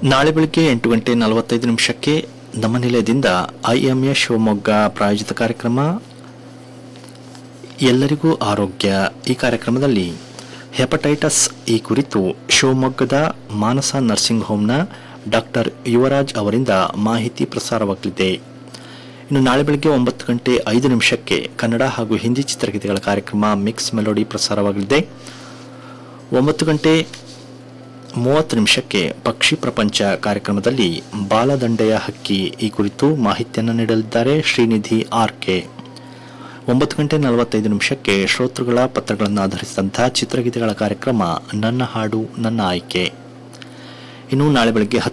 ನಾಳೆ ಬೆಳಗ್ಗೆ ಎಂಟು ಗಂಟೆ ನಲವತ್ತೈದು ನಿಮಿಷಕ್ಕೆ ನಮ್ಮ ನಿಲಯದಿಂದ ಐಎಂಎ ಶಿವಮೊಗ್ಗ ಪ್ರಾಯೋಜಿತ ಕಾರ್ಯಕ್ರಮ ಎಲ್ಲರಿಗೂ ಆರೋಗ್ಯ ಈ ಕಾರ್ಯಕ್ರಮದಲ್ಲಿ ಹೆಪಟೈಟಸ್ ಈ ಕುರಿತು ಶಿವಮೊಗ್ಗದ ಮಾನಸ ನರ್ಸಿಂಗ್ ಹೋಮ್ನ ಡಾಕ್ಟರ್ ಯುವರಾಜ್ ಅವರಿಂದ ಮಾಹಿತಿ ಪ್ರಸಾರವಾಗಲಿದೆ ಇನ್ನು ನಾಳೆ ಬೆಳಗ್ಗೆ ಒಂಬತ್ತು ಗಂಟೆ ಐದು ನಿಮಿಷಕ್ಕೆ ಕನ್ನಡ ಹಾಗೂ ಹಿಂದಿ ಚಿತ್ರಗೀತೆಗಳ ಕಾರ್ಯಕ್ರಮ ಮಿಕ್ಸ್ ಮೆಲೋಡಿ ಪ್ರಸಾರವಾಗಲಿದೆ ಒಂಬತ್ತು ಗಂಟೆ ಮೂವತ್ತು ನಿಮಿಷಕ್ಕೆ ಪಕ್ಷಿ ಪ್ರಪಂಚ ಕಾರ್ಯಕ್ರಮದಲ್ಲಿ ಬಾಲದಂಡೆಯ ಹಕ್ಕಿ ಈ ಕುರಿತು ಮಾಹಿತಿಯನ್ನು ನೀಡಲಿದ್ದಾರೆ ಶ್ರೀನಿಧಿ ಆರ್ ಕೆ ಒಂಬತ್ತು ಗಂಟೆ ನಲವತ್ತೈದು ನಿಮಿಷಕ್ಕೆ ಶ್ರೋತೃಗಳ ಪತ್ರಗಳನ್ನು ಆಧರಿಸಿದಂತಹ ಚಿತ್ರಗೀತೆಗಳ ಕಾರ್ಯಕ್ರಮ ನನ್ನ ಹಾಡು ನನ್ನ ಆಯ್ಕೆ ಇನ್ನು ನಾಳೆ ಬೆಳಗ್ಗೆ